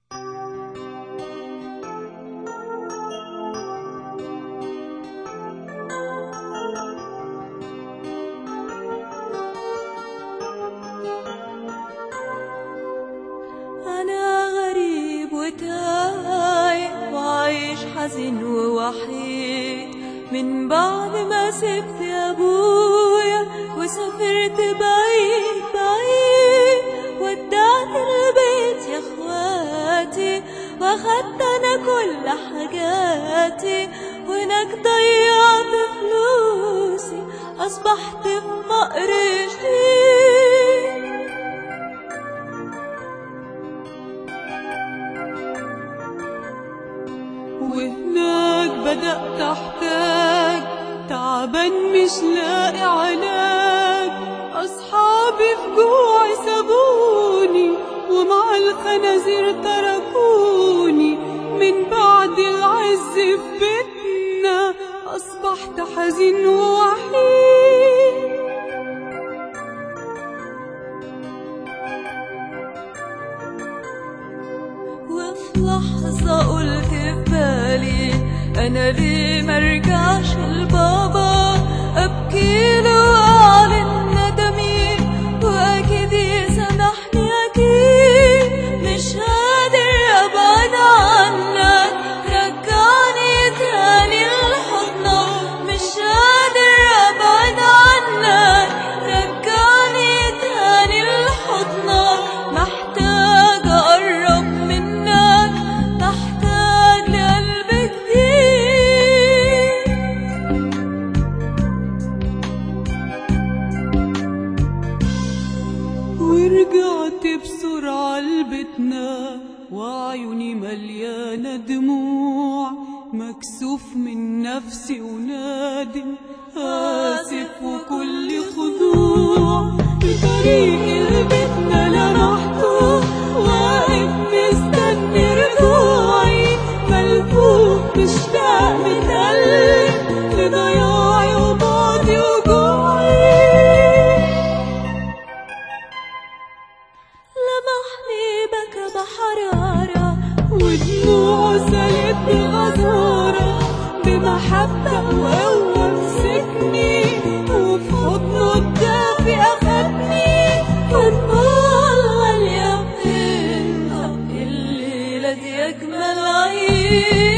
أنا غريب وتايه وعايش حزين ووحيد من بعد ما سبت أبويا وسافرت بعيد بعيد ودعت البيت يا اخواتي واخدت انا كل حاجاتي وهناك ضيعت فلوسي اصبحت في فقر شديد وهناك بدأت أحتاج تعبان مش لاقي علاج أصحابي في جوعي سابوني ومع الخنازير تركوني من بعد العز في بيتنا أصبحت حزين ووحيد وفي لحظة قلت في بالي أنا ليه مرجعش لبابا أبكي له وأعلن ندمي وأكيد يسامحني أكيد مش قادر أبعد عنك رجعني تاني لحضنك مش قادر أبعد عنك رجعني تاني لحضنك محتاج أقرب منك محتاج لقلب جديد ورجعت بسرعة لبيتنا وعيوني مليانة دموع مكسوف من نفسي ونادم آسف وكل خضوع بطريق لبيتنا لمحته واقف مستني رجوعي ملفوف مشتاق متألم لضياعي وبعدي وجوعي لمحني بكى بحرارة ودموعه سالتني غزارة بمحبة وقوة مسكني وفي حضنه الدافي أخدني والله اليقين الليلة دي أجمل عيد